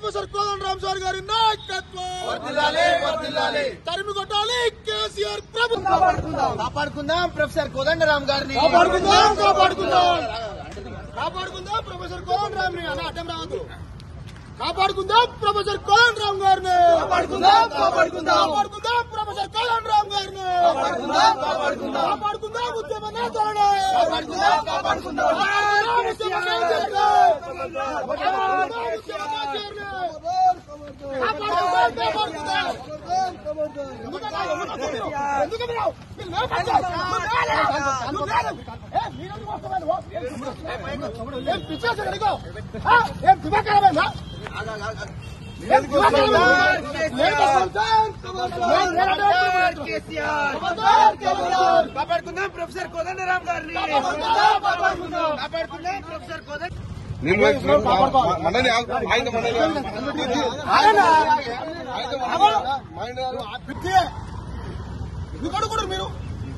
Professor కోదండ Ram sir గారి నాయకత్వం తరిమి కొట్టాలి కేసీఆర్ ప్రభుత్వం కాపాడుకుందాం ప్రొఫెసర్ కోదండరామ్ గారిని కాపాడుకుందాం కాపాడుకుందాం కాపాడుకుందాం ప్రొఫెసర్ కోదండ రామ్ ని అన్న అడ్డం రావద్దు కాపాడుకుందాం ప్రొఫెసర్ కోదండ రామ్ గారిని కాపాడుకుందాం, కాపాడుకుందాం. కాపాడుకుందాం ప్రొఫెసర్ కోదండ రామ్ గారిని కాపాడుకుందాం, కాపాడుకుందాం. కాపాడుకుందాం ఉద్యమ నేతలను కాపాడుకుందాం, కాపాడుకుందాం. కాపాడుకుందాం ఉద్యమ నేతలను. కాపాడుకుందాం ఉద్యమ నేతలను. కాపాడుకుందాం, కాపాడుకుందాం. ఎందుకన్నా? ఎందుకన్నా? ఎందుకన్నా రావు? మీరు లేపండి. మీరు లేపండి. మీరు లేపండి. ఏ, మీరెందుకు వస్తున్నారు? ఏం పిచ్చేసాడు ఇదిగో? ఆ, ఏం దివాకరమేనా? ఏం దివాకరమేనా? లేపండి. లేపండి. కేసీఆర్ ఖబర్దార్, ఖబర్దార్. కాపాడుకుందాం ప్రొఫెసర్ కోదండరామ్ గారిని కాపాడుకుందాం, కాపాడుకుందాం. కాపాడుకుందాం ప్రొఫెసర్ కోదండ నేను మండలి ఆయన మండలి ఆయన మైండ్ పిచ్చి. ఎందుకు అడుగుతారు మీరు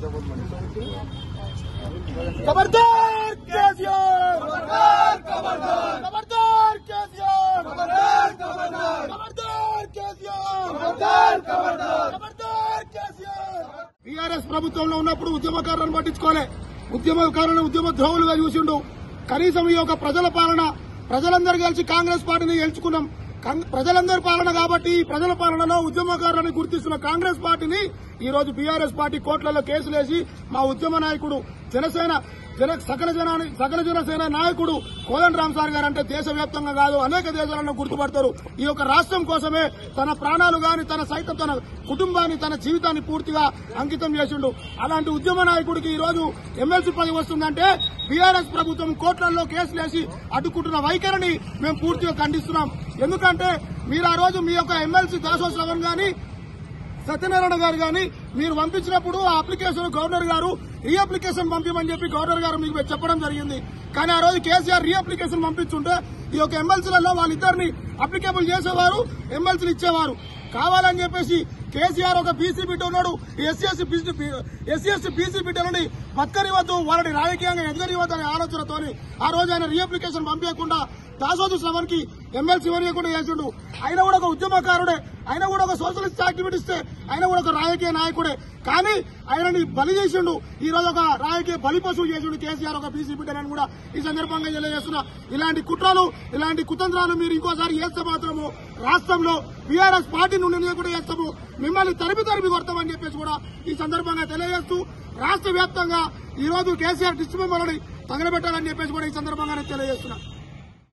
ఖబర్దార్ కేసీఆర్ ఖబర్దార్ కేసీఆర్ ఖబర్దార్ కేసీఆర్ ఖబర్దార్ కేసీఆర్ టీఆర్ఎస్ ప్రభుత్వంలో ఉన్నప్పుడు ఉద్యమకారులను పట్టించుకోలే ఉద్యమకారులను ఉద్యమ ద్రోవులుగా చూసిండు కనీసం ఈ యొక్క ప్రజల పాలన ప్రజలందరూ కలిసి కాంగ్రెస్ పార్టీని గెలుచుకున్నాం కాంగ్- ప్రజలందరి పాలన కాబట్టి ఈ ప్రజల పాలనలో ఉద్యమకారులను గుర్తిస్తున్న కాంగ్రెస్ పార్టీని ఈ రోజు బీఆర్ఎస్ పార్టీ కోర్టులలో కేసులేసి మా ఉద్యమ నాయకుడు జనసేన జన సకల జనాని సకల జనసేన నాయకుడు కోదండ రామ్ సార్ గారు అంటే దేశవ్యాప్తంగా కాదు అనేక దేశాలను గుర్తుపడతారు ఈ యొక్క రాష్ట్రం కోసమే తన ప్రాణాలు గాని తన సైతం తన కుటుంబాన్ని తన జీవితాన్ని పూర్తిగా అంకితం చేసిండు అలాంటి ఉద్యమ నాయకుడికి ఈ రోజు ఎమ్మెల్సీ పదవి వస్తుందంటే బీఆర్ఎస్ ప్రభుత్వం కోర్టులలో కేసులేసి అడ్డుకుంటున్న వైఖరిని మేము పూర్తిగా ఖండిస్తున్నాం ఎందుకంటే మీరు ఆ రోజు మీ యొక్క ఎమ్మెల్సీ దాసో శ్రవణ్ గాని సత్యనారాయణ గారు గాని మీరు పంపించినప్పుడు ఆ అప్లికేషన్ గవర్నర్ గారు రీ అప్లికేషన్ పంపించమని చెప్పి గవర్నర్ గారు మీకు చెప్పడం జరిగింది కానీ ఆ రోజు కేసీఆర్ రీ అప్లికేషన్ పంపించుంటే ఈ యొక్క ఎమ్మెల్సీలలో వాళ్ళిద్దరిని అప్లికేబుల్ చేసేవారు ఎమ్మెల్సీలు ఇచ్చేవారు కావాలని చెప్పేసి కేసీఆర్ ఒక బీసీ బిడ్డ ఉన్నాడు SC SC SC SC BC బిడ్డలని బతకనివద్దు వాళ్ళని రాజకీయంగా ఎదగనివద్దు అనే ఆలోచనతోని ఆ రోజు ఆయన రీ అప్లికేషన్ పంపించకుండా దాసోజు శ్రవణ్ కి ఎమ్మెల్సీ ఇవ్వనీయకుండా చేసిండు ఆయన కూడా ఒక ఉద్యమకారుడే ఆయన కూడా ఒక సోషలిస్ట్ యాక్టివిటిస్టే ఆయన కూడా ఒక రాజకీయ నాయకుడే కానీ ఆయనని బలి చేసిండు ఈ రోజు ఒక రాజకీయ బలి పశువు చేసిండు కేసీఆర్ ఒక బీసీ బిడ్డనని కూడా ఈ సందర్భంగా తెలియజేస్తున్నా ఇలాంటి కుట్రలు ఇలాంటి కుతంత్రాలు మీరు ఇంకోసారి చేస్తే మాత్రము రాష్ట్రంలో బీఆర్ఎస్ పార్టీ నుండి కూడా చేస్తాము మిమ్మల్ని తరిమి తరిమి కొడతామని చెప్పేసి కూడా ఈ సందర్భంగా తెలియజేస్తూ రాష్ట్ర వ్యాప్తంగా ఈ రోజు కేసీఆర్ డిస్ట్రిబ్యూట్ తగలబెట్టాలని చెప్పేసి కూడా ఈ సందర్భంగా నేను తెలియజేస్తున్నా